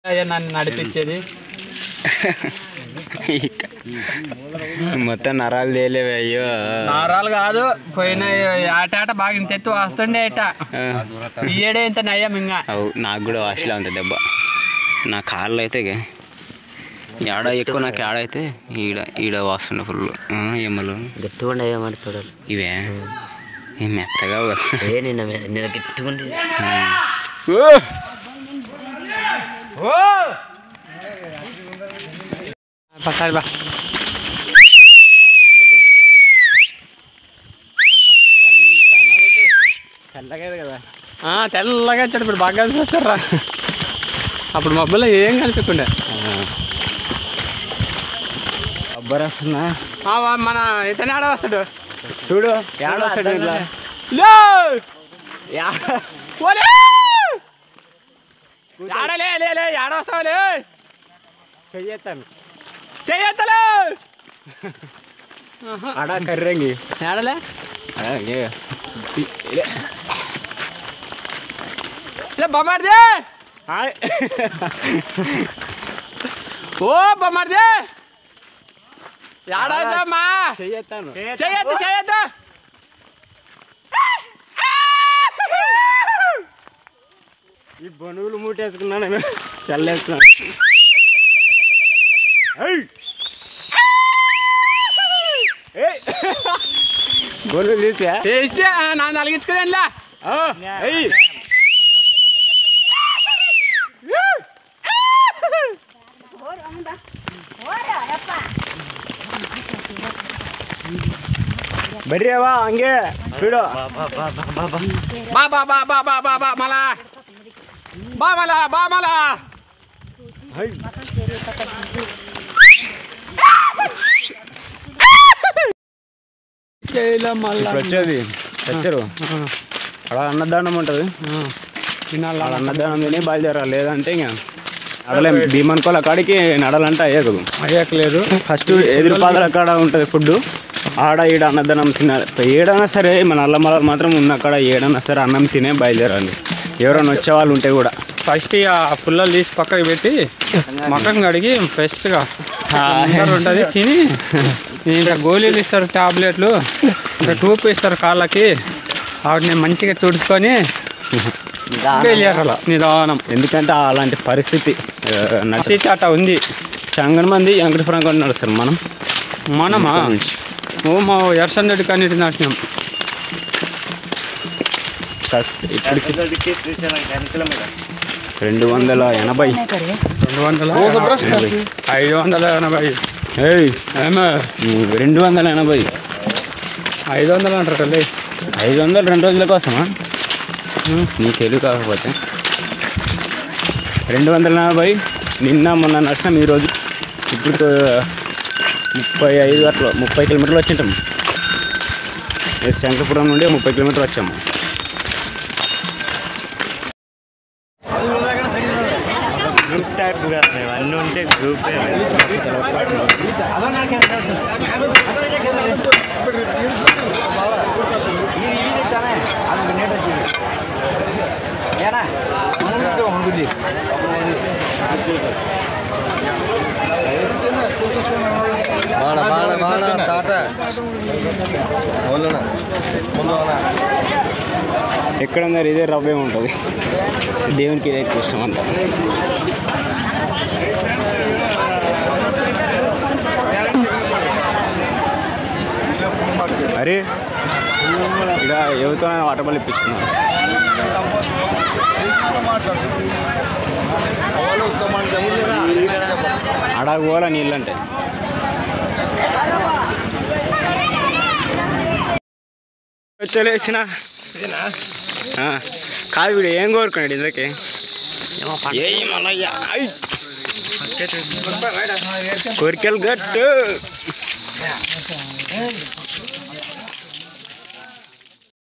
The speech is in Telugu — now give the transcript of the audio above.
అయ్యా నన్ను నడిపించేది మొత్తం నరాలు తేలేవే అయ్యో నారాలు కాదు పోయిన ఆటాట బాగా ఇంత ఎత్తు వస్తుండే అట ఆ, ఈయడే ఇంత నయ్యం ఇంకా అవు నాకు కూడా వాసిలో ఉంది దెబ్బ నా కాళ్ళు అయితే గే- ఏడ ఎక్కువ నాకు ఏడ అయితే ఈడ ఈడ వాస్తుండే ఫుల్ ఎమ్మలు గట్టిగా ఉండేవి మరి చూడాలి ఇవే ఏం మెత్తగా ఉ. ఏ నిన్న మే- నిన్న గట్టిగా ఉండేవి ఓ! పసారి బా కదా ఆ, తెల్లగా వచ్చాడు ఇప్పుడు బాగా చూస్తారా అప్పుడు మబ్బులో ఏం కనిపించకుండా కొబ్బరి వస్తున్నా ఆ, వా- మన ఇతనే ఆడ వస్తాడు చూడు ఏడ వస్తాడు ఇట్లా లే! ఏడ- ఓలే! యాడ లే లే లే యాడ వస్తావు లే చెయ్యేస్తాను చెయ్యత్తలే ఆడ కర్రంగి ఏడలే అలాగే లే బొమ్మడిదే ఓ బొమ్మడిదే ఏడవద్దమ్మా చెయ్యేస్తాను చెయ్యొద్దు చెయ్యొద్దు ఈ బనువులు మూటేసుకున్నా నేను చల్లేస్తున్నాను బనువులు తీసా టేస్ట్ నా నలిగించుకోలేనులే ಬರ್ರಿಯವ್ವ ಹಂಗೆ ಬಿಡು బా బా బా బా బా బా బా మలా బా మలా బా మలా చేయలే మళ్ళా ఇప్పుడు వచ్చేది వచ్చారు అక్కడ అన్నదానం ఉంటుంది తినాలి వాళ్ళ అన్నదానం తిని బయలుదేరాలి లేదంటే ఇంకా నడలేం భీమనుకోల కాడికి నడాలంటే అయ్యదు అయ్యట్లేదు ఫస్ట్ ఎదురు పాదల కాడ ఉంటుంది ఫుడ్ ఆడ ఈడ అన్నదానం తినాలి ఏడైనా సరే మన అల్లమల మాత్రం ఉన్న కాడ ఏడైనా సరే అన్నం తినే బయలుదేరాలి ఎవరైనా వచ్చే వాళ్ళు ఉంటే కూడా ఫస్ట్ ఇక ఆ పుల్లలు తీసి పక్కకి పెట్టి మకం కడిగి ఫ్రెష్గా ఉంటుంది తిని ఇంకా గోళీలు ఇస్తారు టాబ్లెట్లు ఇంకా టూప్ ఇస్తారు కాళ్ళకి వాటిని మంచిగా తుడుచుకొని వెళ్ళారు నిదానం ఎందుకంటే అలాంటి పరిస్థితి ఆ, నడిచి పరిస్థితి అట్ట ఉంది చంగన మంది వెంకటపురం కూడా నడుస్తారు మనం మనమా ఇక్కడ నుంచి. ఓ మా ఎర్సన్ రెడ్డి కన్నీటి నాశనం కరెక్ట్. ఇప్పటికి రెండు వందల ఎనభై రెండు వందల ఎనభై. ఐదు వందల ఎనభై ఏయ్ ఏమో ఉమ్, రెండు వందల ఎనభై ఐదు వందలు అంటారు తల్లి ఐదు వందలు రెండు రోజుల కోసమా నీ తెలుగు కాకపోతే రెండు వందల ఎనభై నిన్న మొన్న నడిచినాం ఈరోజు ఇప్పుడు ముప్పై ఐదు అట్లా ముప్పై కిలోమీటర్లు వచ్చింటాం ఎస్ శంకరపురం నుండి ముప్పై కిలోమీటర్లు వచ్చాము గ్రూప్ టైప్ అన్నీ ఉంటే గ్రూప్ ఎక్కడ ఉన్నారు ఇదే రవ్వే ఉంటుంది దేవునికి ఇదే ఎక్కువ ఇష్టం అంట అరే ఇక్కడ ఎవరితో వాటర్ బాల్ ఇప్పించుకున్నాను అడాకు పోవాలా నీళ్ళంటే వచ్చేసిన కాదు వీడు ఏం కోరుకున్నాడు ఇందుకే ఏయ్ మల్లయ్య ఐ. కోరికలు గట్టు